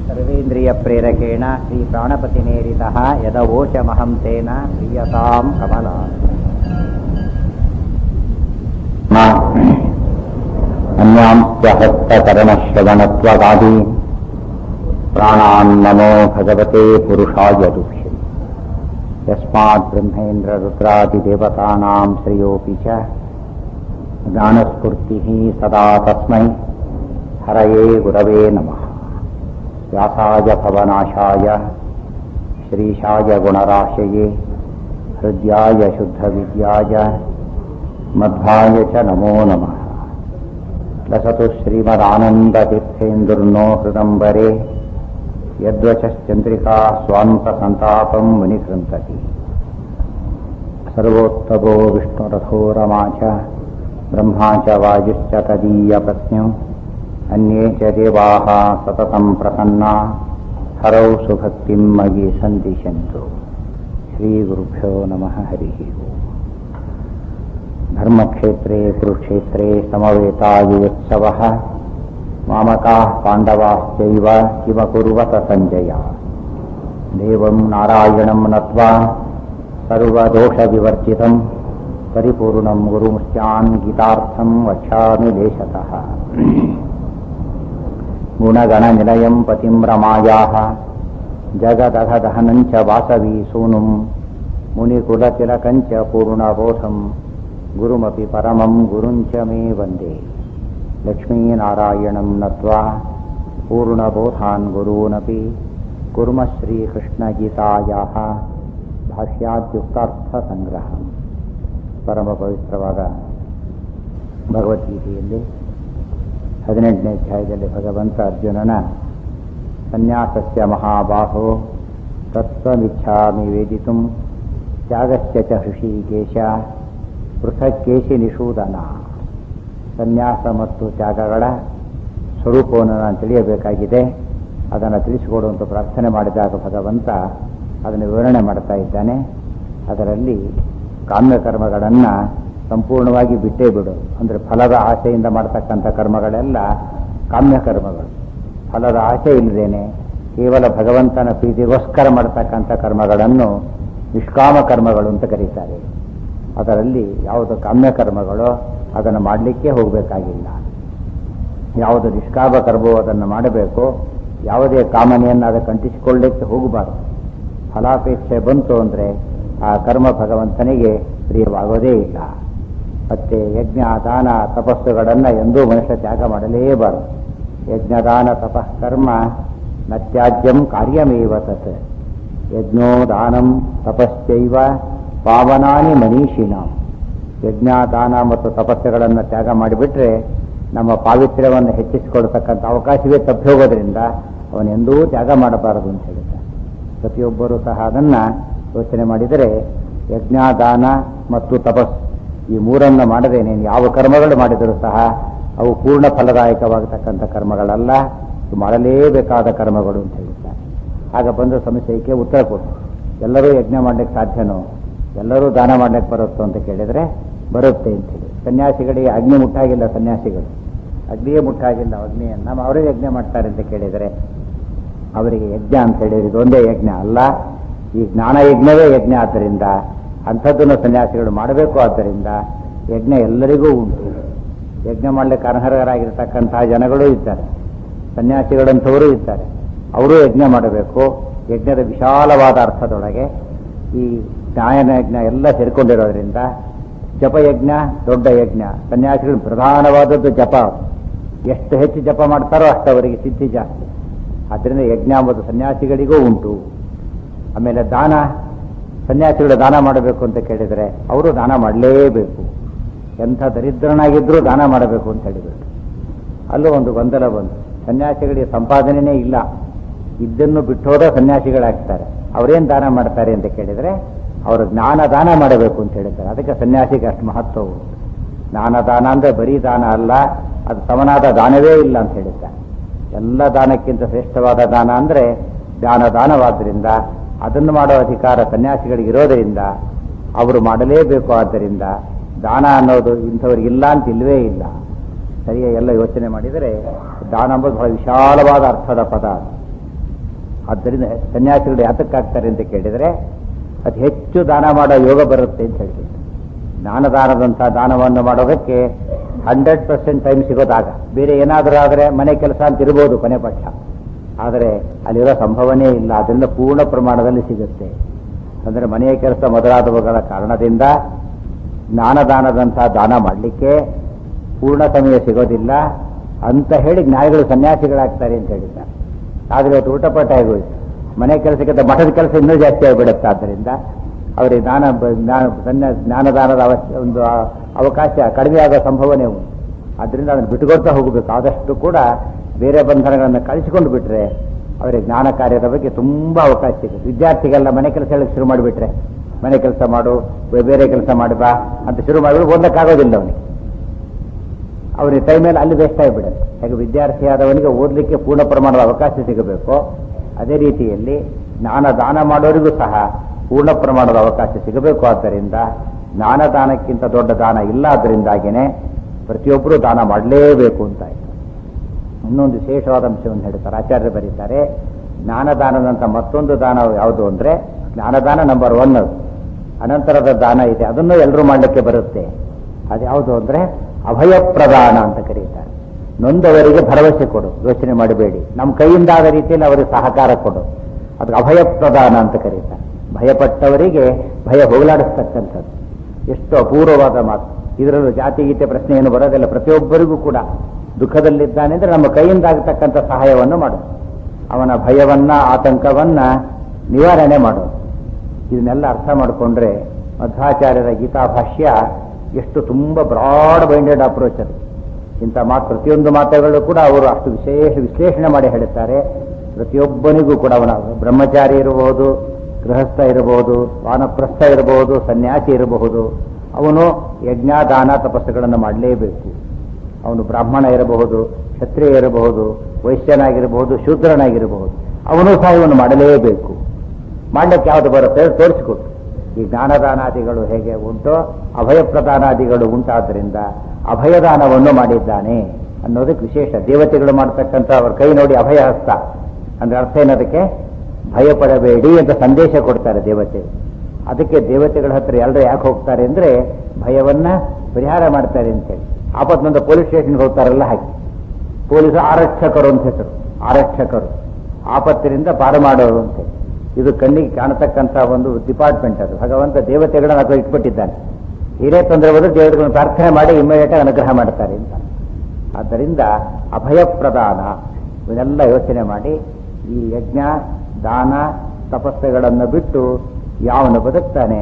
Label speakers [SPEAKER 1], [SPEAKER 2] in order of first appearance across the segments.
[SPEAKER 1] ಸರ್ವೇಂದ್ರಿಯ ಪ್ರೇರಕೇಣ ಶ್ರೀ ಪ್ರಾಣಪತಿನೇರಿತಃ ಯದವೋಚಮಹಂ ತೇನ ಪ್ರಿಯತಾಂ ಕಮಲ
[SPEAKER 2] अन्यांश्च हस्तकरणश्रवणत्वगादि प्राणान्नमो भगवते पुरुषाय दुःखे यस्मात् ब्रह्मेन्द्ररुद्रादिदेवतानां श्रेयोऽपि च ज्ञानस्फूर्तिः सदा तस्मै हरये गुरवे नमः व्यासाय भवनाशाय श्रीशाय गुणराशये हृद्याय शुद्धविद्याय मध्वाय च नमो नमः लसतु श्रीमदानन्दतीर्थेन्दुर्नो हृदम्बरे यद्वचश्चन्द्रिका स्वान्तसन्तापं मुनिकृन्तति सर्वोत्तमो विष्णुरथो रमा च ब्रह्मा च वायुश्च तदीयप्रज्ञौ अन्ये च देवाः सततं प्रसन्ना हरौ सुभक्तिं मयि सन्दिशन्तु श्रीगुरुभ्यो नमः हरिः ओम् धर्मक्षेत्रे कुरुक्षेत्रे समवेतायुत्सवः मामकाः पाण्डवाश्चैव किमकुर्वत सञ्जय देवं नारायणं नत्वा सर्वदोषविवर्जितं परिपूर्णं गुरुमुश्चान् गीतार्थं वक्ष्यामि देशतः गुणगणनिलयं पतिं रमायाः जगदघदहनं च वासवी सूनुं मुनिकुलतिलकं च पूर्णबोधम् गुरुमपि परमं गुरुं च मे वन्दे लक्ष्मीनारायणं नत्वा पूर्णबोधान् गुरूनपि कुर्मः श्रीकृष्णगीतायाः ಭಾಷ್ಯಾದ್ಯುಕ್ತಾರ್ಥಸಂಗ್ರಹ ಪರಮ ಪವಿತ್ರವಾದ ಭಗವದ್ಗೀತೆಯಲ್ಲಿ ಹದಿನೆಂಟನೇ ಅಧ್ಯಾಯದಲ್ಲಿ ಭಗವಂತ ಅರ್ಜುನನ ಸನ್ಯಾಸಸ್ಯ ಮಹಾಬಾಹೋ ತತ್ವಮಿಚ್ಛಾಮಿ ವೇದಿತು ತ್ಯಾಗಸ್ಯ ಚ ಹೃಷಿಕೇಶ ಪೃಥಕ್ ಕೇಶಿ ನಿಷೂದನ ಸನ್ಯಾಸ ಮತ್ತು ತ್ಯಾಗಗಳ ಸ್ವರೂಪವನ್ನು ನಾನು ತಿಳಿಯಬೇಕಾಗಿದೆ ಅದನ್ನು ತಿಳಿಸಿಕೊಡುವಂತ ಪ್ರಾರ್ಥನೆ ಮಾಡಿದಾಗ ಭಗವಂತ ಅದನ್ನು ವಿವರಣೆ ಮಾಡ್ತಾ ಇದ್ದಾನೆ ಅದರಲ್ಲಿ ಕಾಮ್ಯ ಕರ್ಮಗಳನ್ನು ಸಂಪೂರ್ಣವಾಗಿ ಬಿಟ್ಟೇ ಬಿಡು ಅಂದರೆ ಫಲದ ಆಸೆಯಿಂದ ಮಾಡ್ತಕ್ಕಂಥ ಕರ್ಮಗಳೆಲ್ಲ ಕಾಮ್ಯ ಕರ್ಮಗಳು ಫಲದ ಆಸೆ ಇಲ್ಲದೇನೆ ಕೇವಲ ಭಗವಂತನ ಪ್ರೀತಿಗೋಸ್ಕರ ಮಾಡ್ತಕ್ಕಂಥ ಕರ್ಮಗಳನ್ನು ನಿಷ್ಕಾಮ ಕರ್ಮಗಳು ಅಂತ ಕರೀತಾರೆ ಅದರಲ್ಲಿ ಯಾವುದು ಕಾಮ್ಯ ಕರ್ಮಗಳೋ ಅದನ್ನು ಮಾಡಲಿಕ್ಕೆ ಹೋಗಬೇಕಾಗಿಲ್ಲ ಯಾವುದು ನಿಷ್ಕಾಮ ಕರ್ಮವೋ ಅದನ್ನು ಮಾಡಬೇಕು ಯಾವುದೇ ಕಾಮನೆಯನ್ನು ಅದಕ್ಕೆ ಅಂಟಿಸಿಕೊಳ್ಳಲಿಕ್ಕೆ ಹೋಗಬಾರದು ಫಲಾಪೇಕ್ಷೆ ಬಂತು ಅಂದರೆ ಆ ಕರ್ಮ ಭಗವಂತನಿಗೆ ಪ್ರಿಯವಾಗೋದೇ ಇಲ್ಲ ಮತ್ತೆ ಯಜ್ಞ ದಾನ ತಪಸ್ಸುಗಳನ್ನು ಎಂದೂ ಮನುಷ್ಯ ತ್ಯಾಗ ಮಾಡಲೇಬಾರದು ಯಜ್ಞದಾನ ತಪಃ ಕರ್ಮ ನ ತ್ಯಾಜ್ಯಂ ಕಾರ್ಯಮೇವ ತತ್ ಯಜ್ಞೋ ದಾನಂ ತಪಶ್ಚೈವ ಪಾವನಾನಿ ಮನೀಷಿನಾಂ ಯಜ್ಞ ದಾನ ಮತ್ತು ತಪಸ್ಸುಗಳನ್ನು ತ್ಯಾಗ ಮಾಡಿಬಿಟ್ರೆ ನಮ್ಮ ಪಾವಿತ್ರ್ಯವನ್ನು ಹೆಚ್ಚಿಸಿಕೊಡ್ತಕ್ಕಂಥ ಅವಕಾಶವೇ ತಪ್ಪಿ ಹೋಗೋದ್ರಿಂದ ಅವನೆಂದೂ ತ್ಯಾಗ ಮಾಡಬಾರದು ಅಂತ ಹೇಳಿದ್ದಾರೆ ಪ್ರತಿಯೊಬ್ಬರೂ ಸಹ ಅದನ್ನು ಯೋಚನೆ ಮಾಡಿದರೆ ಯಜ್ಞ ದಾನ ಮತ್ತು ತಪಸ್ ಈ ಮೂರನ್ನು ಮಾಡದೇನೆ ಯಾವ ಕರ್ಮಗಳು ಮಾಡಿದರೂ ಸಹ ಅವು ಪೂರ್ಣ ಫಲದಾಯಕವಾಗತಕ್ಕಂಥ ಕರ್ಮಗಳಲ್ಲ ಮಾಡಲೇಬೇಕಾದ ಕರ್ಮಗಳು ಅಂತ ಹೇಳಿದ್ದಾರೆ ಆಗ ಬಂದ ಸಮಸ್ಯೆಗೆ ಉತ್ತರ ಕೊಟ್ಟು ಎಲ್ಲರೂ ಯಜ್ಞ ಮಾಡಲಿಕ್ಕೆ ಸಾಧ್ಯನೋ ಎಲ್ಲರೂ ದಾನ ಮಾಡಲಿಕ್ಕೆ ಬರುತ್ತೋ ಅಂತ ಕೇಳಿದರೆ ಬರುತ್ತೆ ಅಂತ ಹೇಳಿ ಸನ್ಯಾಸಿಗಳಿಗೆ ಅಗ್ನಿ ಮುಟ್ಟಾಗಿಲ್ಲ ಸನ್ಯಾಸಿಗಳು ಅಗ್ನಿಯೇ ಮುಟ್ಟಾಗಿಲ್ಲ ಅಗ್ನಿಯನ್ನು ನಮ್ಮ ಅವರೇ ಯಜ್ಞ ಮಾಡ್ತಾರೆ ಅಂತ ಕೇಳಿದರೆ ಅವರಿಗೆ ಯಜ್ಞ ಅಂತ ಹೇಳಿದ್ರೆ ಇದೊಂದೇ ಯಜ್ಞ ಅಲ್ಲ ಈ ಜ್ಞಾನ ಯಜ್ಞವೇ ಯಜ್ಞ ಆದ್ದರಿಂದ ಅಂಥದ್ದನ್ನು ಸನ್ಯಾಸಿಗಳು ಮಾಡಬೇಕು ಆದ್ದರಿಂದ ಯಜ್ಞ ಎಲ್ಲರಿಗೂ ಉಂಟು ಯಜ್ಞ ಮಾಡಲಿಕ್ಕೆ ಅರ್ಹರಾಗಿರ್ತಕ್ಕಂತಹ ಜನಗಳು ಇದ್ದಾರೆ ಸನ್ಯಾಸಿಗಳಂಥವರು ಇದ್ದಾರೆ ಅವರು ಯಜ್ಞ ಮಾಡಬೇಕು ಯಜ್ಞದ ವಿಶಾಲವಾದ ಅರ್ಥದೊಳಗೆ ಈ ಜ್ಞಾನ ಯಜ್ಞ ಎಲ್ಲ ಸೇರಿಕೊಂಡಿರೋದ್ರಿಂದ ಜಪಯಜ್ಞ ದೊಡ್ಡ ಯಜ್ಞ ಸನ್ಯಾಸಿಗಳು ಪ್ರಧಾನವಾದದ್ದು ಜಪ ಎಷ್ಟು ಹೆಚ್ಚು ಜಪ ಮಾಡ್ತಾರೋ ಅಷ್ಟು ಅವರಿಗೆ ಸಿದ್ಧಿ ಜಾಸ್ತಿ ಆದ್ದರಿಂದ ಯಜ್ಞ ಎಂಬುದು ಸನ್ಯಾಸಿಗಳಿಗೂ ಉಂಟು ಆಮೇಲೆ ದಾನ ಸನ್ಯಾಸಿಗಳು ದಾನ ಮಾಡಬೇಕು ಅಂತ ಕೇಳಿದರೆ ಅವರು ದಾನ ಮಾಡಲೇಬೇಕು ಎಂಥ ದರಿದ್ರನಾಗಿದ್ದರೂ ದಾನ ಮಾಡಬೇಕು ಅಂತ ಹೇಳಿದರು ಅಲ್ಲೂ ಒಂದು ಗೊಂದಲ ಬಂತು ಸನ್ಯಾಸಿಗಳಿಗೆ ಸಂಪಾದನೆಯೇ ಇಲ್ಲ ಇದನ್ನು ಬಿಟ್ಟೋದ ಸನ್ಯಾಸಿಗಳಾಗ್ತಾರೆ ಅವರೇನು ದಾನ ಮಾಡ್ತಾರೆ ಅಂತ ಕೇಳಿದರೆ ಅವರು ಜ್ಞಾನ ದಾನ ಮಾಡಬೇಕು ಅಂತ ಹೇಳಿದ್ದಾರೆ ಅದಕ್ಕೆ ಸನ್ಯಾಸಿಗೆ ಅಷ್ಟು ಮಹತ್ವವು ಜ್ಞಾನ ದಾನ ಅಂದರೆ ಬರೀ ದಾನ ಅಲ್ಲ ಅದು ಸಮನಾದ ದಾನವೇ ಇಲ್ಲ ಅಂತ ಹೇಳಿದ್ದಾರೆ ಎಲ್ಲ ದಾನಕ್ಕಿಂತ ಶ್ರೇಷ್ಠವಾದ ದಾನ ಅಂದರೆ ಜ್ಞಾನ ದಾನವಾದ್ದರಿಂದ ಅದನ್ನು ಮಾಡೋ ಅಧಿಕಾರ ಸನ್ಯಾಸಿಗಳಿಗೆ ಇರೋದರಿಂದ ಅವರು ಮಾಡಲೇಬೇಕು ಆದ್ದರಿಂದ ದಾನ ಅನ್ನೋದು ಇಂಥವ್ರಿಗೆ ಇಲ್ಲ ಅಂತ ಇಲ್ಲವೇ ಇಲ್ಲ ಸರಿಯಾಗಿ ಎಲ್ಲ ಯೋಚನೆ ಮಾಡಿದರೆ ದಾನ ಎಂಬುದು ಬಹಳ ವಿಶಾಲವಾದ ಅರ್ಥದ ಪದ ಅದು. ಆದ್ದರಿಂದ ಸನ್ಯಾಸಿಗಳು ಯಾತಕ್ಕಾಗ್ತಾರೆ ಅಂತ ಕೇಳಿದರೆ ಅತಿ ಹೆಚ್ಚು ದಾನ ಮಾಡೋ ಯೋಗ ಬರುತ್ತೆ ಅಂತ ಹೇಳ್ತೀವಿ ಜ್ಞಾನದಾನದಂಥ ದಾನವನ್ನು ಮಾಡೋದಕ್ಕೆ ಹಂಡ್ರೆಡ್ ಪರ್ಸೆಂಟ್ ಟೈಮ್ ಸಿಗೋದಾಗ ಬೇರೆ ಏನಾದರೂ ಆದರೆ ಮನೆ ಕೆಲಸ ಅಂತ ಇರ್ಬೋದು ಕೊನೆ ಪಕ್ಷ ಆದರೆ ಅಲ್ಲಿರೋ ಸಂಭವನೇ ಇಲ್ಲ ಅದರಿಂದ ಪೂರ್ಣ ಪ್ರಮಾಣದಲ್ಲಿ ಸಿಗುತ್ತೆ ಅಂದರೆ ಮನೆಯ ಕೆಲಸ ಮೊದಲಾದವುಗಳ ಕಾರಣದಿಂದ ಜ್ಞಾನದಾನದಂಥ ದಾನ ಮಾಡಲಿಕ್ಕೆ ಪೂರ್ಣ ಸಮಯ ಸಿಗೋದಿಲ್ಲ ಅಂತ ಹೇಳಿ ಜ್ಞಾನಿಗಳು ಸನ್ಯಾಸಿಗಳಾಗ್ತಾರೆ ಅಂತ ಹೇಳಿದ್ದಾರೆ ಆದರೆ ಇವತ್ತು ಊಟಪಟ ಆಗೋಯ್ತು ಮನೆ ಕೆಲಸಕ್ಕಿಂತ ಮಠದ ಕೆಲಸ ಇನ್ನೂ ಜಾಸ್ತಿ ಆಗಿಬಿಡುತ್ತೆ ಆದ್ದರಿಂದ ಅವರಿಗೆ ಜ್ಞಾನ ಬ- ಜ್ಞಾನ ಸನ್ಯಾ ಜ್ಞಾನದಾನದ ಅವಶ್ಯ ಒಂದು ಆ- ಅವಕಾಶ ಕಡಿಮೆ ಆಗೋ ಸಂಭವನೆ ಉಂಟು ಆದ್ದರಿಂದ ಅದನ್ನು ಬಿಟ್ಟುಕೊಡ್ತಾ ಹೋಗಬೇಕು ಆದಷ್ಟು ಕೂಡ ಬೇರೆ ಬಂಧನಗಳನ್ನು ಕಳಿಸಿಕೊಂಡು ಬಿಟ್ರೆ ಅವರಿಗೆ ಜ್ಞಾನ ಕಾರ್ಯದ ಬಗ್ಗೆ ತುಂಬ ಅವಕಾಶ ಸಿಗುತ್ತೆ ವಿದ್ಯಾರ್ಥಿಗೆಲ್ಲ ಮನೆ ಕೆಲಸ ಹೇಳಕ್ಕೆ ಶುರು ಮಾಡಿಬಿಟ್ರೆ ಮನೆ ಕೆಲಸ ಮಾಡು ಬೇ- ಬೇರೆ ಕೆಲಸ ಮಾಡಿ ಬಾ ಅಂತ ಶುರು ಮಾಡಿಬಿಟ್ಟು ಓದಕ್ಕಾಗೋದಿಲ್ಲ ಅವನಿಗೆ ಅವನಿಗೆ ಟೈಮಲ್ಲಿ ಅಲ್ಲಿ ವೇಸ್ಟ್ ಆಗಿಬಿಡುತ್ತೆ ಹಾಗೆ ವಿದ್ಯಾರ್ಥಿಯಾದವನಿಗೆ ಓದಲಿಕ್ಕೆ ಪೂರ್ಣ ಪ್ರಮಾಣದ ಅವಕಾಶ ಸಿಗಬೇಕು ಅದೇ ರೀತಿಯಲ್ಲಿ ಜ್ಞಾನ ದಾನ ಮಾಡೋರಿಗೂ ಸಹ ಪೂರ್ಣ ಪ್ರಮಾಣದ ಅವಕಾಶ ಸಿಗಬೇಕು ಆದ್ದರಿಂದ ಜ್ಞಾನ ದಾನಕ್ಕಿಂತ ದೊಡ್ಡ ದಾನ ಇಲ್ಲ ಆದ್ದರಿಂದಾಗಿಯೇ ಪ್ರತಿಯೊಬ್ಬರೂ ದಾನ ಮಾಡಲೇಬೇಕು ಅಂತ ಆಯ್ತು ಇನ್ನೊಂದು ವಿಶೇಷವಾದ ಅಂಶವನ್ನು ಹೇಳ್ತಾರೆ ಆಚಾರ್ಯರು ಬರೀತಾರೆ ಜ್ಞಾನದಾನದಂತ ಮತ್ತೊಂದು ದಾನ ಯಾವುದು ಅಂದರೆ ಜ್ಞಾನದಾನ ನಂಬರ್ ಒನ್ ಅದು ಅನಂತರದ ದಾನ ಇದೆ ಅದನ್ನು ಎಲ್ಲರೂ ಮಾಡಲಿಕ್ಕೆ ಬರುತ್ತೆ ಅದು ಯಾವುದು ಅಂದರೆ ಅಭಯ ಪ್ರದಾನ ಅಂತ ಕರೀತಾರೆ ನೊಂದವರಿಗೆ ಭರವಸೆ ಕೊಡು ಯೋಚನೆ ಮಾಡಬೇಡಿ ನಮ್ಮ ಕೈಯಿಂದಾದ ರೀತಿಯಲ್ಲಿ ಅವರಿಗೆ ಸಹಕಾರ ಕೊಡು ಅದಕ್ಕೆ ಅಭಯ ಪ್ರದಾನ ಅಂತ ಕರೀತಾರೆ ಭಯಪಟ್ಟವರಿಗೆ ಭಯ ಹೋಗಲಾಡಿಸ್ತಕ್ಕಂಥದ್ದು ಎಷ್ಟು ಅಪೂರ್ವವಾದ ಮಾತು ಇದರಲ್ಲೂ ಜಾತಿ ಗೀತೆ ಪ್ರಶ್ನೆ ಏನು ಬರೋದಿಲ್ಲ ಪ್ರತಿಯೊಬ್ಬರಿಗೂ ಕೂಡ ದುಃಖದಲ್ಲಿದ್ದಾನೆ ಅಂದರೆ ನಮ್ಮ ಕೈಯಿಂದ ಆಗತಕ್ಕಂಥ ಸಹಾಯವನ್ನು ಮಾಡು ಅವನ ಭಯವನ್ನ ಆತಂಕವನ್ನ ನಿವಾರಣೆ ಮಾಡು ಇದನ್ನೆಲ್ಲ ಅರ್ಥ ಮಾಡಿಕೊಂಡ್ರೆ ಮಧ್ವಾಚಾರ್ಯರ ಗೀತಾ ಭಾಷ್ಯ ಎಷ್ಟು ತುಂಬ ಬ್ರಾಡ್ ಮೈಂಡೆಡ್ ಅಪ್ರೋಚ್ ಅದು ಇಂಥ ಮಾತು ಪ್ರತಿಯೊಂದು ಮಾತುಗಳು ಕೂಡ ಅವರು ಅಷ್ಟು ವಿಶೇಷ ವಿಶ್ಲೇಷಣೆ ಮಾಡಿ ಹೇಳುತ್ತಾರೆ ಪ್ರತಿಯೊಬ್ಬನಿಗೂ ಕೂಡ ಅವನ ಬ್ರಹ್ಮಚಾರಿ ಇರಬಹುದು ಗೃಹಸ್ಥ ಇರಬಹುದು ವಾನಪ್ರಸ್ಥ ಇರಬಹುದು ಸನ್ಯಾಸಿ ಇರಬಹುದು ಅವನು ಯಜ್ಞ ದಾನ ತಪಸ್ಸುಗಳನ್ನು ಮಾಡಲೇಬೇಕು ಅವನು ಬ್ರಾಹ್ಮಣ ಇರಬಹುದು ಕ್ಷತ್ರಿಯ ಇರಬಹುದು ವೈಶ್ಯನಾಗಿರಬಹುದು ಶೂದ್ರನಾಗಿರಬಹುದು ಅವನು ಸಹ ಇವನು ಮಾಡಲೇಬೇಕು ಮಾಡಲಿಕ್ಕೆ ಯಾವುದು ಬರುತ್ತೆ ಅದು ತೋರಿಸಿಕೊಟ್ಟು ಈ ಜ್ಞಾನದಾನಾದಿಗಳು ಹೇಗೆ ಉಂಟೋ ಅಭಯ ಪ್ರದಾನಾದಿಗಳು ಉಂಟಾದ್ದರಿಂದ ಅಭಯದಾನವನ್ನು ಮಾಡಿದ್ದಾನೆ ಅನ್ನೋದಕ್ಕೆ ವಿಶೇಷ ದೇವತೆಗಳು ಮಾಡತಕ್ಕಂಥ ಅವ್ರ ಕೈ ನೋಡಿ ಅಭಯ ಹಸ್ತ ಅಂದ್ರೆ ಅರ್ಥ ಏನದಕ್ಕೆ ಭಯ ಪಡಬೇಡಿ ಅಂತ ಸಂದೇಶ ಕೊಡ್ತಾರೆ ದೇವತೆಗಳು ಅದಕ್ಕೆ ದೇವತೆಗಳ ಹತ್ರ ಎಲ್ಲರೂ ಯಾಕೆ ಹೋಗ್ತಾರೆ ಅಂದ್ರೆ ಭಯವನ್ನ ಪರಿಹಾರ ಮಾಡ್ತಾರೆ ಅಂತೇಳಿ ಆಪತ್ನಂದ ಪೊಲೀಸ್ ಸ್ಟೇಷನ್ಗೆ ಹೋಗ್ತಾರಲ್ಲ ಹಾಗೆ ಪೊಲೀಸ್ ಆರಕ್ಷಕರು ಅಂತ ಹೆಸರು ಆರಕ್ಷಕರು ಆಪತ್ತಿನಿಂದ ಪಾರು ಮಾಡೋರು ಅಂತ ಇದು ಕಣ್ಣಿಗೆ ಕಾಣತಕ್ಕಂಥ ಒಂದು ಡಿಪಾರ್ಟ್ಮೆಂಟ್ ಅದು ಭಗವಂತ ದೇವತೆಗಳನ್ನ ಅದು ಇಟ್ಬಿಟ್ಟಿದ್ದಾನೆ ಹಿರೇ ತೊಂದರೆ ಬಂದ್ರೆ ದೇವತೆಗಳನ್ನು ಪ್ರಾರ್ಥನೆ ಮಾಡಿ ಇಮ್ಮಿಡಿಯೇಟ್ ಅನುಗ್ರಹ ಮಾಡ್ತಾರೆ ಅಂತ ಆದ್ದರಿಂದ ಅಭಯ ಪ್ರದಾನ ಇವನ್ನೆಲ್ಲ ಯೋಚನೆ ಮಾಡಿ ಈ ಯಜ್ಞ ದಾನ ತಪಸ್ಸುಗಳನ್ನು ಬಿಟ್ಟು ಯಾವನು ಬದುಕ್ತಾನೆ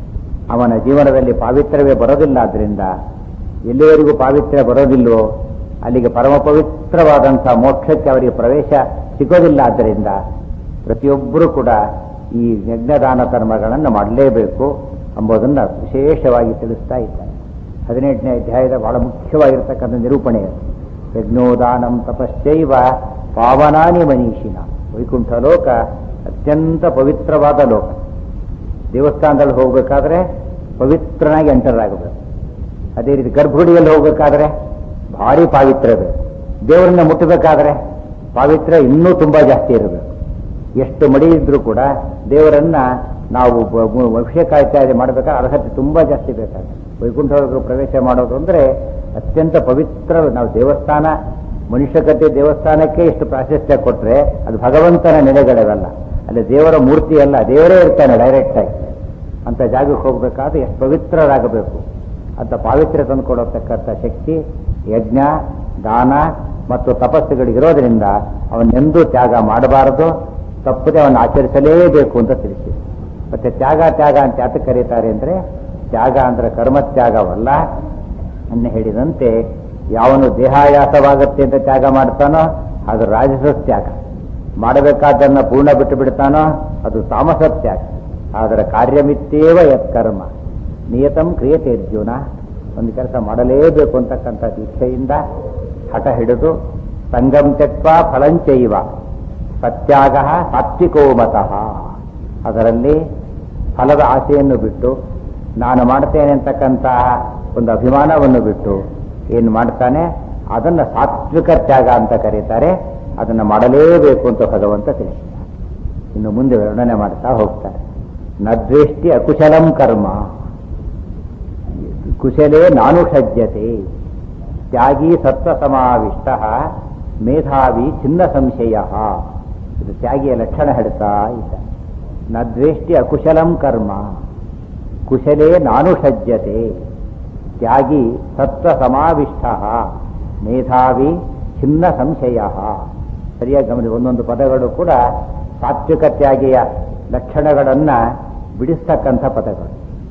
[SPEAKER 2] ಅವನ ಜೀವನದಲ್ಲಿ ಪಾವಿತ್ರ್ಯವೇ ಬರೋದಿಲ್ಲ ಆದ್ರಿಂದ ಎಲ್ಲಿವರೆಗೂ ಪಾವಿತ್ರ್ಯ ಬರೋದಿಲ್ವೋ ಅಲ್ಲಿಗೆ ಪರಮ ಪವಿತ್ರವಾದಂಥ ಮೋಕ್ಷಕ್ಕೆ ಅವರಿಗೆ ಪ್ರವೇಶ ಸಿಗೋದಿಲ್ಲ ಆದ್ದರಿಂದ ಪ್ರತಿಯೊಬ್ಬರೂ ಕೂಡ ಈ ಯಜ್ಞದಾನ ಕರ್ಮಗಳನ್ನು ಮಾಡಲೇಬೇಕು ಎಂಬುದನ್ನು ವಿಶೇಷವಾಗಿ ತಿಳಿಸ್ತಾ ಇದ್ದಾರೆ ಹದಿನೆಂಟನೇ ಅಧ್ಯಾಯದ ಬಹಳ ಮುಖ್ಯವಾಗಿರ್ತಕ್ಕಂಥ ನಿರೂಪಣೆ ಅದು ಯಜ್ಞೋದಾನಂ ತಪಶ್ಚೈವ ಪಾವನಾನಿ ಮನೀಷಿನ ವೈಕುಂಠ ಲೋಕ ಅತ್ಯಂತ ಪವಿತ್ರವಾದ ಲೋಕ ದೇವಸ್ಥಾನದಲ್ಲಿ ಹೋಗಬೇಕಾದ್ರೆ ಪವಿತ್ರನಾಗಿ ಎಂಟರ್ ಆಗಬೇಕು ಅದೇ ರೀತಿ ಗರ್ಭಗುಡಿಯಲ್ಲಿ ಹೋಗಬೇಕಾದ್ರೆ ಭಾರಿ ಪಾವಿತ್ರ್ಯ ಬೇಕು ದೇವರನ್ನ ಮುಟ್ಟಬೇಕಾದ್ರೆ ಪಾವಿತ್ರ್ಯ ಇನ್ನೂ ತುಂಬಾ ಜಾಸ್ತಿ ಇರಬೇಕು ಎಷ್ಟು ಮಡಿ ಇದ್ರೂ ಕೂಡ ದೇವರನ್ನ ನಾವು ಬ- ಬ- ಅಭಿಷೇಕ ಇತ್ಯಾದಿ ಮಾಡಬೇಕಾದ್ರೆ ಅರ್ಹತೆ ತುಂಬಾ ಜಾಸ್ತಿ ಬೇಕಾಗುತ್ತೆ ವೈಕುಂಠ ಪ್ರವೇಶ ಮಾಡೋದು ಅಂದ್ರೆ ಅತ್ಯಂತ ಪವಿತ್ರ ನಾವು ದೇವಸ್ಥಾನ ಮನುಷ್ಯಕತೆ ದೇವಸ್ಥಾನಕ್ಕೆ ಇಷ್ಟು ಪ್ರಾಶಸ್ತ್ಯ ಕೊಟ್ರೆ ಅದು ಭಗವಂತನ ನೆಲೆಗಳವಲ್ಲ ಅಲ್ಲಿ ದೇವರ ಮೂರ್ತಿ ಅಲ್ಲ ದೇವರೇ ಇರ್ತಾನೆ ಡೈರೆಕ್ಟ್ ಆಗಿ ಅಂತ ಜಾಗಕ್ಕೆ ಹೋಗಬೇಕಾದ್ರೆ ಎಷ್ಟು ಪವಿತ್ರರಾಗಬೇಕು ಅಂತ ಪಾವಿತ್ರ್ಯ ತಂದುಕೊಡತಕ್ಕಂಥ ಶಕ್ತಿ ಯಜ್ಞ ದಾನ ಮತ್ತು ತಪಸ್ಸುಗಳಿಗಿರೋದ್ರಿಂದ ಅವನ್ನೆಂದೂ ತ್ಯಾಗ ಮಾಡಬಾರದು ತಪ್ಪದೆ ಅವನ್ನ ಆಚರಿಸಲೇಬೇಕು ಅಂತ ತಿಳಿಸಿ ಮತ್ತೆ ತ್ಯಾಗ ತ್ಯಾಗ ಅಂತ ಯಾತಕ್ಕೆ ಕರೀತಾರೆ ಅಂದ್ರೆ ತ್ಯಾಗ ಅಂದ್ರೆ ಕರ್ಮತ್ಯಾಗವಲ್ಲ ಅನ್ನ ಹೇಳಿದಂತೆ ಯಾವನು ದೇಹಾಯಾಸವಾಗುತ್ತೆ ಅಂತ ತ್ಯಾಗ ಮಾಡ್ತಾನೋ ಅದು ರಾಜಸ ತ್ಯಾಗ ಮಾಡಬೇಕಾದ್ದನ್ನ ಪೂರ್ಣ ಬಿಟ್ಟು ಬಿಡ್ತಾನೋ ಅದು ತಾಮಸ ತ್ಯಾಗ ಆದರೆ ಕಾರ್ಯಮಿತ್ತೇವ ಯತ್ಕರ್ಮ ನಿಯತಂ ಕ್ರಿಯತೆ ಅರ್ಜುನ ಒಂದು ಕೆಲಸ ಮಾಡಲೇಬೇಕು ಅಂತಕ್ಕಂಥ ಇಚ್ಛೆಯಿಂದ ಹಠ ಹಿಡಿದು ಸಂಗಂ ತ್ಯಕ್ವ ಫಲಂಚೈವ ಸತ್ಯಾಗ ಸಾತ್ವಿಕೋ ಮತಃ ಅದರಲ್ಲಿ ಫಲದ ಆಸೆಯನ್ನು ಬಿಟ್ಟು ನಾನು ಮಾಡ್ತೇನೆ ಅಂತಕ್ಕಂತಹ ಒಂದು ಅಭಿಮಾನವನ್ನು ಬಿಟ್ಟು ಏನು ಮಾಡ್ತಾನೆ ಅದನ್ನ ಸಾತ್ವಿಕ ತ್ಯಾಗ ಅಂತ ಕರೀತಾರೆ ಅದನ್ನ ಮಾಡಲೇಬೇಕು ಅಂತ ಭಗವಂತ ತಿಳಿಸಿದ ಇನ್ನು ಮುಂದೆ ವರ್ಣನೆ ಮಾಡ್ತಾ ಹೋಗ್ತಾರೆ ನದ್ವೇಷ್ಟಿ ಅಕುಶಲಂ ಕರ್ಮ ಕುಶಲೇ ನಾನು ಸಜ್ಜತೆ ತ್ಯಾಗಿ ಸತ್ವ ಸಮಾವಿಷ್ಟ ಮೇಧಾವಿ ಚಿನ್ನ ಸಂಶಯ ಇದು ತ್ಯಾಗಿಯ ಲಕ್ಷಣ ಹೇಳ್ತಾ ಇದ್ದ ನದ್ವೇಷ್ಟಿ ಅಕುಶಲಂ ಕರ್ಮ ಕುಶಲೇ ನಾನು ಸಜ್ಜತೆ ತ್ಯಾಗಿ ಸತ್ವ ಸಮಾವಿಷ್ಟ ಮೇಧಾವಿ ಚಿನ್ನ ಸಂಶಯ ಸರಿಯಾಗಿ ಗಮನಿ ಒಂದೊಂದು ಪದಗಳು ಕೂಡ ಸಾತ್ವಿಕ ತ್ಯಾಗಿಯ ಲಕ್ಷಣಗಳನ್ನ ಬಿಡಿಸ್ತಕ್ಕಂಥ ಪದಗಳು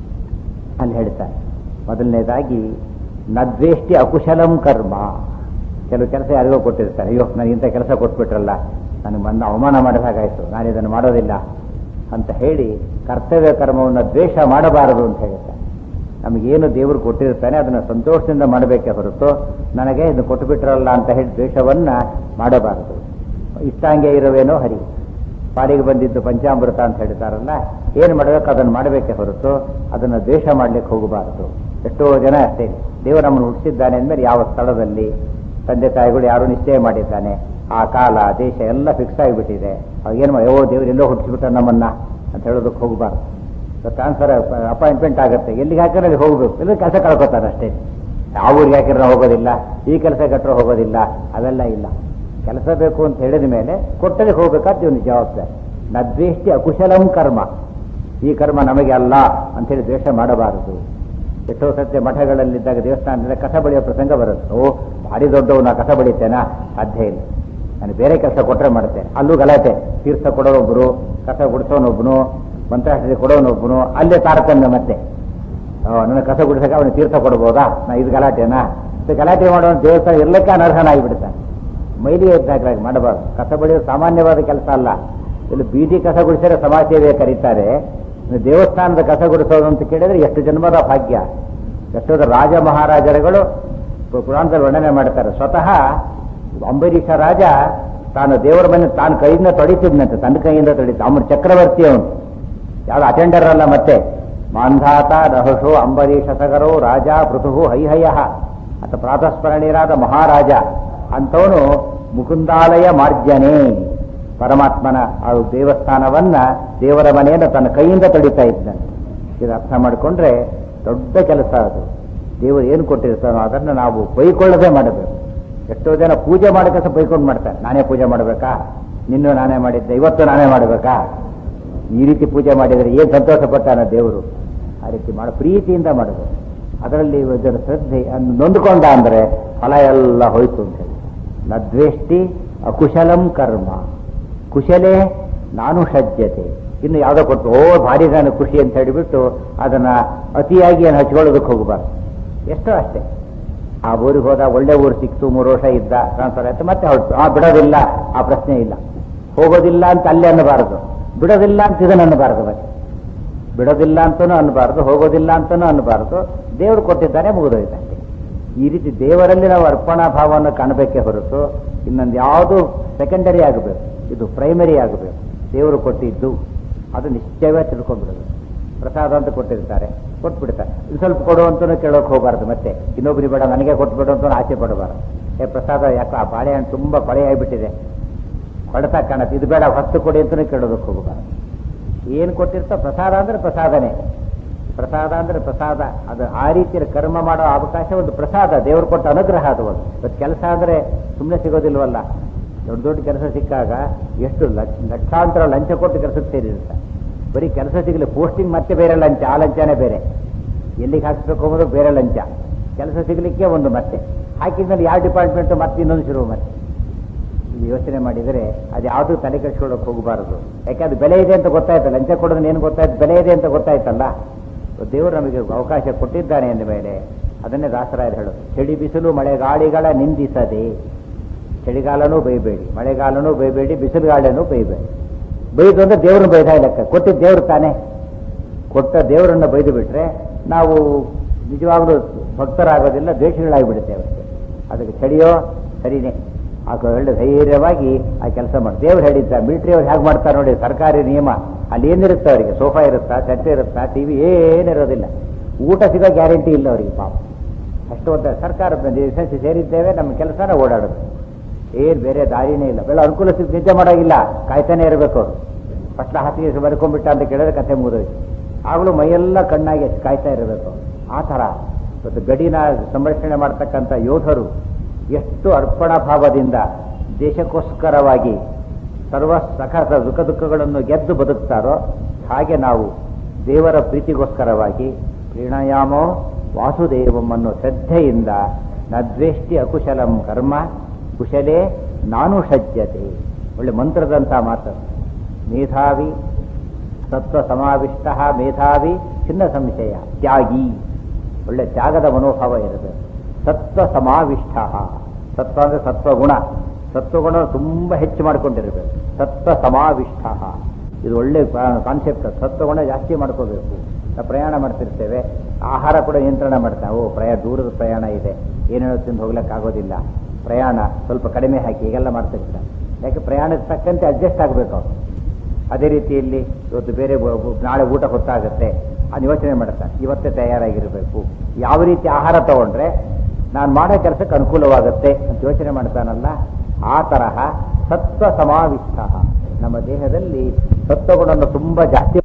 [SPEAKER 2] ಅಲ್ಲಿ ಹೇಳ್ತಾರೆ ಮೊದಲನೇದಾಗಿ ನದ್ವೇಷ್ಟಿ ಅಕುಶಲಂ ಕರ್ಮ ಕೆಲವು ಕೆಲಸ ಯಾರಿಗೋ ಕೊಟ್ಟಿರ್ತಾರೆ ಅಯ್ಯೋ ನನಗೆ ಇಂಥ ಕೆಲಸ ಕೊಟ್ಬಿಟ್ರಲ್ಲ ನನಗೆ ಬಂದ ಅವಮಾನ ಮಾಡಿದ ಹಾಗಾಯ್ತು ನಾನು ಇದನ್ನು ಮಾಡೋದಿಲ್ಲ ಅಂತ ಹೇಳಿ ಕರ್ತವ್ಯ ಕರ್ಮವನ್ನು ದ್ವೇಷ ಮಾಡಬಾರದು ಅಂತ ಹೇಳ್ತಾರೆ ನಮಗೇನು ದೇವರು ಕೊಟ್ಟಿರ್ತಾನೆ ಅದನ್ನು ಸಂತೋಷದಿಂದ ಮಾಡಬೇಕೇ ಹೊರತು ನನಗೆ ಇದು ಕೊಟ್ಟುಬಿಟ್ರಲ್ಲ ಅಂತ ಹೇಳಿ ದ್ವೇಷವನ್ನ ಮಾಡಬಾರದು ಇಷ್ಟಾಂಗೆ ಇರುವೇನೋ ಹರಿ ಪಾಲಿಗೆ ಬಂದಿದ್ದು ಪಂಚಾಮೃತ ಅಂತ ಹೇಳ್ತಾರಲ್ಲ ಏನು ಮಾಡಬೇಕು ಅದನ್ನು ಮಾಡಬೇಕೇ ಹೊರತು ಅದನ್ನು ದ್ವೇಷ ಮಾಡ್ಲಿಕ್ಕೆ ಹೋಗಬಾರದು ಎಷ್ಟೋ ಜನ ಅಷ್ಟೇ ದೇವರು ನಮ್ಮನ್ನು ಹುಟ್ಟಿಸಿದ್ದಾನೆ ಅಂದ್ಮೇಲೆ ಯಾವ ಸ್ಥಳದಲ್ಲಿ ತಂದೆ ತಾಯಿಗಳು ಯಾರು ನಿಶ್ಚಯ ಮಾಡಿದ್ದಾನೆ ಆ ಕಾಲ ದೇಶ ಎಲ್ಲ ಫಿಕ್ಸ್ ಆಗಿಬಿಟ್ಟಿದೆ ಏನು ಮಾಡಿ ಓ ದೇವರು ಎಲ್ಲೋ ಹುಟ್ಟಿಸ್ಬಿಟ್ಟ ನಮ್ಮನ್ನ ಅಂತ ಹೇಳೋದಕ್ಕೆ ಹೋಗಬಾರ್ದು ಟ್ರಾನ್ಸ್ಫರ್ ಅಪಾಯಿಂಟ್ಮೆಂಟ್ ಆಗುತ್ತೆ ಎಲ್ಲಿಗೆ ಹಾಕಿದ್ರೆ ಅಲ್ಲಿ ಹೋಗ್ಬೇಕು ಇಲ್ಲ ಕೆಲಸ ಕಳ್ಕೊತಾರೆ ಅಷ್ಟೇ ಆ ಊರಿಗೆ ಹಾಕಿದ್ರೆ ಹೋಗೋದಿಲ್ಲ ಈ ಕೆಲಸ ಕಟ್ಟರೆ ಹೋಗೋದಿಲ್ಲ ಅವೆಲ್ಲ ಇಲ್ಲ ಕೆಲಸ ಬೇಕು ಅಂತ ಹೇಳಿದ ಮೇಲೆ ಕೊಟ್ಟರೆ ಹೋಗ್ಬೇಕಾದ ಇವನು ಜವಾಬ್ದಾರಿ ನದ್ವೇಷ್ಟಿ ಅಕುಶಲಂ ಕರ್ಮ ಈ ಕರ್ಮ ನಮಗೆ ಅಲ್ಲ ಅಂತೇಳಿ ದ್ವೇಷ ಮಾಡಬಾರದು ಎಷ್ಟೋ ಸತ್ಯ ಮಠಗಳಲ್ಲಿದ್ದಾಗ ದೇವಸ್ಥಾನದಿಂದ ಕಸ ಬಳಿಯೋ ಪ್ರಸಂಗ ಬರುತ್ತೆ ಓ ಭಾರಿ ದೊಡ್ಡವನು ಕಸ ಬಳಿತೇನಾ ಸಾಧ್ಯ ಇಲ್ಲ ನಾನು ಬೇರೆ ಕೆಲಸ ಕೊಟ್ಟರೆ ಮಾಡ್ತೇನೆ ಅಲ್ಲೂ ಗಲಾಟೆ ತೀರ್ಥ ಕೊಡೋನೊಬ್ರು ಕಸ ಗುಡಿಸೋನೊಬ್ನು ಮಂತ್ರಾಕ್ಷರಿ ಕೊಡೋನೊಬ್ನು ಅಲ್ಲೇ ತಾರತಮ್ಯ ಮತ್ತೆ ನನ್ನ ಕಸ ಗುಡಿಸಕ್ಕೆ ಅವನು ತೀರ್ಥ ಕೊಡ್ಬೋದಾ ನಾ ಇದು ಗಲಾಟೆನಾ ಇದು ಗಲಾಟೆ ಮಾಡೋ ದೇವಸ್ಥಾನ ಇರ್ಲಿಕ್ಕೆ ಅನರ್ಹನಾಗಿಬಿಡ್ತಾನೆ ಮೈಲಿ ಎದ್ದಾಗ್ಲಾಗಿ ಮಾಡಬಾರ್ದು ಕಸ ಬಳಿಯೋದು ಸಾಮಾನ್ಯವಾದ ಕೆಲಸ ಅಲ್ಲ ಇಲ್ಲಿ ಬೀದಿ ಕಸ ಗುಡಿಸಿದ್ರೆ ಸಮಾಜ ಸೇವೆ ಕರೀತಾರೆ ಇನ್ನು ದೇವಸ್ಥಾನದ ಕಸ ಗುಡಿಸೋದು ಅಂತ ಕೇಳಿದ್ರೆ ಎಷ್ಟು ಜನ್ಮದ ಭಾಗ್ಯ ಎಷ್ಟೋದ ರಾಜ ಮಹಾರಾಜರುಗಳು ಪುರಾಣದಲ್ಲಿ ವರ್ಣನೆ ಮಾಡ್ತಾರೆ ಸ್ವತಃ ಅಂಬರೀಷ ರಾಜ ತಾನು ದೇವರ ಮನೆ ತಾನು ಕೈಯಿಂದ ತೊಡಿತಿದ್ನಂತೆ ತನ್ನ ಕೈಯಿಂದ ತೊಡಿತ ಅವನು ಚಕ್ರವರ್ತಿ ಅವನು ಯಾವ್ದು ಅಟೆಂಡರ್ ಅಲ್ಲ ಮತ್ತೆ ಮಾಂಧಾತ ರಹಸು ಅಂಬರೀಷ ಸಗರೋ ರಾಜ ಪೃಥು ಹೈಹಯ ಅಂತ ಪ್ರಾತಸ್ಮರಣೀಯರಾದ ಮಹಾರಾಜ ಅಂತವನು ಮುಕುಂದಾಲಯ ಮಾರ್ಜನೆ ಪರಮಾತ್ಮನ ಆ ದೇವಸ್ಥಾನವನ್ನ ದೇವರ ಮನೆಯನ್ನು ತನ್ನ ಕೈಯಿಂದ ತೊಡಿತಾ ಇದ್ದಾನೆ ಇದು ಅರ್ಥ ಮಾಡಿಕೊಂಡ್ರೆ ದೊಡ್ಡ ಕೆಲಸ ಅದು ದೇವರು ಏನು ಕೊಟ್ಟಿರ್ತಾನೋ ಅದನ್ನು ನಾವು ಬೈಕೊಳ್ಳದೆ ಮಾಡಬೇಕು ಎಷ್ಟೋ ಜನ ಪೂಜೆ ಮಾಡೋಕೆ ಬೈಕೊಂಡು ಮಾಡ್ತಾರೆ ನಾನೇ ಪೂಜೆ ಮಾಡಬೇಕಾ ನಿನ್ನೂ ನಾನೇ ಮಾಡಿದ್ದೆ ಇವತ್ತು ನಾನೇ ಮಾಡಬೇಕಾ ಈ ರೀತಿ ಪೂಜೆ ಮಾಡಿದರೆ ಏನು ಸಂತೋಷ ಪಟ್ಟಾನ ದೇವರು ಆ ರೀತಿ ಮಾಡ ಪ್ರೀತಿಯಿಂದ ಮಾಡಬೇಕು ಅದರಲ್ಲಿ ಇದರ ಶ್ರದ್ಧೆ ಅನ್ನು ನೊಂದುಕೊಂಡ ಅಂದರೆ ಫಲ ಎಲ್ಲ ಹೋಯ್ತು ಅಂತ ಹೇಳಿ ನದ್ವೇಷ್ಟಿ ಅಕುಶಲಂ ಕರ್ಮ ಕುಶಲೇ ನಾನು ಸಜ್ಜತೆ ಇನ್ನು ಯಾವುದೋ ಕೊಟ್ಟು ಓ ಭಾರಿ ನಾನು ಖುಷಿ ಅಂತ ಹೇಳಿಬಿಟ್ಟು ಅದನ್ನ ಅತಿಯಾಗಿ ಏನು ಹಚ್ಕೊಳ್ಳೋದಕ್ಕೆ ಹೋಗಬಾರ್ದು ಎಷ್ಟೋ ಅಷ್ಟೇ ಆ ಊರಿಗೆ ಹೋದ ಒಳ್ಳೆ ಊರು ಸಿಕ್ತು ಮೂರು ವರ್ಷ ಇದ್ದ ಟ್ರಾನ್ಸ್ಫರ್ ಆಯ್ತು ಮತ್ತೆ ಹೊರಟು ಆ ಬಿಡೋದಿಲ್ಲ ಆ ಪ್ರಶ್ನೆ ಇಲ್ಲ ಹೋಗೋದಿಲ್ಲ ಅಂತ ಅಲ್ಲೇ ಅನ್ನಬಾರದು ಬಿಡೋದಿಲ್ಲ ಅಂತ ಇದನ್ನು ಅನ್ನಬಾರದು ಮತ್ತೆ ಬಿಡೋದಿಲ್ಲ ಅಂತನೂ ಅನ್ನಬಾರದು ಹೋಗೋದಿಲ್ಲ ಅಂತನೂ ಅನ್ನಬಾರದು ದೇವರು ಕೊಟ್ಟಿದ್ದಾನೆ ಮುಗಿದೋಯ್ತಂತೆ ಈ ರೀತಿ ದೇವರಲ್ಲಿ ನಾವು ಅರ್ಪಣಾ ಭಾವವನ್ನು ಕಾಣಬೇಕೇ ಹೊರತು ಇನ್ನೊಂದು ಯಾವುದು ಸೆಕೆಂಡರಿ ಆಗಬೇಕು ಇದು ಪ್ರೈಮರಿ ಆಗಬೇಕು ದೇವರು ಕೊಟ್ಟಿದ್ದು ಅದು ನಿಶ್ಚಯವೇ ತಿಳ್ಕೊಂಡ್ಬಿಡೋದು ಪ್ರಸಾದ ಅಂತ ಕೊಟ್ಟಿರ್ತಾರೆ ಕೊಟ್ಬಿಡ್ತಾರೆ ಇದು ಸ್ವಲ್ಪ ಕೊಡು ಅಂತಲೂ ಕೇಳೋಕೆ ಹೋಗಬಾರ್ದು ಮತ್ತೆ ಇನ್ನೊಬ್ರಿಗೆ ಬೇಡ ನನಗೆ ಕೊಟ್ಬಿಡು ಅಂತ ಆಸೆ ಪಡಬಾರ್ದು ಏ ಪ್ರಸಾದ ಯಾಕೆ ಆ ಬಾಳೆಹಣ್ಣು ತುಂಬ ಕೊಳೆ ಆಗಿಬಿಟ್ಟಿದೆ ಹೊಡೆತ ಕಾಣತ್ತೆ ಇದು ಬೇಡ ಹೊತ್ತು ಕೊಡಿ ಅಂತಲೂ ಕೇಳೋದಕ್ಕೆ ಹೋಗಬಾರ್ದು ಏನು ಕೊಟ್ಟಿರ್ತಾ ಪ್ರಸಾದ ಅಂದ್ರೆ ಪ್ರಸಾದನೇ ಪ್ರಸಾದ ಅಂದ್ರೆ ಪ್ರಸಾದ ಅದು ಆ ರೀತಿಯ ಕರ್ಮ ಮಾಡೋ ಅವಕಾಶ ಒಂದು ಪ್ರಸಾದ ದೇವರು ಕೊಟ್ಟ ಅನುಗ್ರಹ ಅದು ಒಂದು ಇವತ್ತು ಕೆಲಸ ಅಂದ್ರೆ ಸುಮ್ಮನೆ ಸಿಗೋದಿಲ್ವಲ್ಲ ದೊಡ್ಡ ದೊಡ್ಡ ಕೆಲಸ ಸಿಕ್ಕಾಗ ಎಷ್ಟು ಲಕ್ಷ ಲಕ್ಷಾಂತರ ಲಂಚ ಕೊಟ್ಟು ಕೆಲಸಕ್ಕೆ ಸೇರಿರುತ್ತೆ ಬರೀ ಕೆಲಸ ಸಿಗಲಿ ಪೋಸ್ಟಿಂಗ್ ಮತ್ತೆ ಬೇರೆ ಲಂಚ ಆ ಲಂಚನೇ ಬೇರೆ ಎಲ್ಲಿಗೆ ಹಾಕ್ಸ್ಬೇಕು ಅನ್ನೋದು ಬೇರೆ ಲಂಚ ಕೆಲಸ ಸಿಗಲಿಕ್ಕೆ ಒಂದು ಮತ್ತೆ ಹಾಕಿದ್ಮೇಲೆ ಯಾವ ಡಿಪಾರ್ಟ್ಮೆಂಟ್ ಮತ್ತೆ ಇನ್ನೊಂದು ಶುರು ಮತ್ತೆ ಇದು ಯೋಚನೆ ಮಾಡಿದರೆ ಅದು ಯಾವುದು ತಲೆ ಕೆಡಿಸ್ಕೊಳ್ಳೋಕೆ ಹೋಗಬಾರದು ಯಾಕೆ ಅದು ಬೆಲೆ ಇದೆ ಅಂತ ಗೊತ್ತಾಯ್ತು ಲಂಚ ಕೊಡೋದನ್ನ ಏನು ಗೊತ್ತಾಯ್ತು ಬೆಲೆ ಇದೆ ಅಂತ ಗೊತ್ತಾಯ್ತಲ್ಲ ದೇವರು ನಮಗೆ ಅವಕಾಶ ಕೊಟ್ಟಿದ್ದಾನೆ ಅಂದ ಮೇಲೆ ಅದನ್ನೇ ದಾಸರಾಯರು ಹೇಳೋದು ಚಳಿ ಬಿಸಿಲು ಮಳೆಗಾಳಿಗಳ ನಿಂದಿಸದೆ ಚಳಿಗಾಲನೂ ಬೈಬೇಡಿ ಮಳೆಗಾಲನೂ ಬೈಬೇಡಿ ಬಿಸಿಲುಗಾಳನೂ ಬೈಬೇಡಿ ಬೈದು ಅಂದ್ರೆ ದೇವ್ರನ್ನ ಬೈದ ಲೆಕ್ಕ ಕೊಟ್ಟಿದ್ದ ದೇವ್ರು ತಾನೆ ಕೊಟ್ಟ ದೇವರನ್ನ ಬೈದು ಬಿಟ್ರೆ ನಾವು ನಿಜವಾಗ್ಲೂ ಭಕ್ತರಾಗೋದಿಲ್ಲ ದ್ವೇಷಗಳಾಗಿಬಿಡುತ್ತೆ ಅವರಿಗೆ ಅದಕ್ಕೆ ಚಳಿಯೋ ಸರಿನೇ ಆಗ ಒಳ್ಳೆ ಧೈರ್ಯವಾಗಿ ಆ ಕೆಲಸ ಮಾಡಿ ದೇವ್ರು ಹೇಳಿದ್ದ ಮಿಲಿಟರಿ ಅವ್ರು ಹೇಗೆ ಮಾಡ್ತಾರೆ ನೋಡಿ ಸರ್ಕಾರಿ ನಿಯಮ ಅಲ್ಲಿ ಏನಿರುತ್ತೆ ಅವರಿಗೆ ಸೋಫಾ ಇರುತ್ತಾ ಚಟ್ಟೆ ಇರುತ್ತಾ ಟಿವಿ ಏನಿರೋದಿಲ್ಲ ಊಟ ಸಿಗೋ ಗ್ಯಾರಂಟಿ ಇಲ್ಲ ಅವರಿಗೆ ಪಾಪ ಅಷ್ಟು ಅಂತ ಸರ್ಕಾರ ಎಸೆನ್ಸಿ ಸೇರಿದ್ದೇವೆ ನಮ್ಮ ಕೆಲಸನ ಓಡಾಡೋದು ಏನು ಬೇರೆ ದಾರಿನೇ ಇಲ್ಲ ಬೆಳೆ ಅನುಕೂಲ ಸಿಗ್ ನಿದ್ದೆ ಮಾಡೋಗಿಲ್ಲ ಕಾಯ್ತಾನೆ ಇರಬೇಕು ಫಸ್ಟ್ ಹಾಸಿಗೆ ಬರ್ಕೊಂಡ್ಬಿಟ್ಟ ಅಂತ ಕೇಳಿದ್ರೆ ಕಥೆ ಮುಗಿದೋಯ್ತು ಆಗಲೂ ಮೈಯೆಲ್ಲ ಕಣ್ಣಾಗಿ ಕಾಯ್ತಾ ಇರಬೇಕು ಆ ಥರ ಇವತ್ತು ಗಡಿನ ಸಂರಕ್ಷಣೆ ಮಾಡ್ತಕ್ಕಂಥ ಯೋಧರು ಎಷ್ಟು ಅರ್ಪಣಾ ಭಾವದಿಂದ ದೇಶಕ್ಕೋಸ್ಕರವಾಗಿ ಸರ್ವ ಸಕಲ ಸುಖ ದುಃಖಗಳನ್ನು ಗೆದ್ದು ಬದುಕ್ತಾರೋ ಹಾಗೆ ನಾವು ದೇವರ ಪ್ರೀತಿಗೋಸ್ಕರವಾಗಿ ಪ್ರೀಣಯಾಮೋ ವಾಸುದೇವಂ ಅನ್ನೋ ಶ್ರದ್ಧೆಯಿಂದ ನದ್ವೇಷ್ಟಿ ಅಕುಶಲಂ ಕರ್ಮ ಕುಶಲೇ ನಾನು ಸಜ್ಜತೆ ಒಳ್ಳೆ ಮಂತ್ರದಂಥ ಮಾತು ಮೇಧಾವಿ ಸತ್ವ ಸಮಾವಿಷ್ಟ ಮೇಧಾವಿ ಚಿನ್ನ ಸಂಶಯ ತ್ಯಾಗಿ ಒಳ್ಳೆ ತ್ಯಾಗದ ಮನೋಭಾವ ಇರಬೇಕು ಸತ್ವ ಸಮಾವಿಷ್ಟ ಸತ್ವ ಅಂದರೆ ಸತ್ವಗುಣ ಸತ್ವಗುಣ ತುಂಬ ಹೆಚ್ಚು ಮಾಡ್ಕೊಂಡಿರಬೇಕು ಸತ್ವ ಸಮಾವಿಷ್ಟ ಇದು ಒಳ್ಳೆ ಕಾನ್ಸೆಪ್ಟ್ ಸತ್ವಗುಣ ಜಾಸ್ತಿ ಮಾಡ್ಕೋಬೇಕು ನಾವು ಪ್ರಯಾಣ ಮಾಡ್ತಿರ್ತೇವೆ ಆಹಾರ ಕೂಡ ನಿಯಂತ್ರಣ ಮಾಡ್ತಾ ಓ ಪ್ರಯಾಣ ದೂರದ ಪ್ರಯಾಣ ಇದೆ ಏನೇನೋ ತಿಂದು ಹೋಗ್ಲಿಕ್ಕಾಗೋದಿಲ್ಲ ಪ್ರಯಾಣ ಸ್ವಲ್ಪ ಕಡಿಮೆ ಹಾಕಿ ಹೀಗೆಲ್ಲ ಮಾಡ್ತಿರ್ತಾರೆ ಯಾಕೆ ಪ್ರಯಾಣಕ್ಕೆ ತಕ್ಕಂತೆ ಅಡ್ಜಸ್ಟ್ ಆಗಬೇಕು ಅವ್ರು ಅದೇ ರೀತಿಯಲ್ಲಿ ಇವತ್ತು ಬೇರೆ ಬ- ಬ- ನಾಳೆ ಊಟ ಹೊತ್ತಾಗುತ್ತೆ ಅದು ಯೋಚನೆ ಮಾಡ್ತಾನೆ ಇವತ್ತೇ ತಯಾರಾಗಿರಬೇಕು ಯಾವ ರೀತಿ ಆಹಾರ ತಗೊಂಡ್ರೆ ನಾನು ಮಾಡೋ ಕೆಲಸಕ್ಕೆ ಅನುಕೂಲವಾಗುತ್ತೆ ಅಂತ ಯೋಚನೆ ಮಾಡ್ತಾನಲ್ಲ ಆ ತರಹ ಸತ್ವ ಸಮಾವಿಷ್ಟ ನಮ್ಮ ದೇಹದಲ್ಲಿ ಸತ್ವಗುಣವನ್ನು ತುಂಬ ಜಾಸ್ತಿ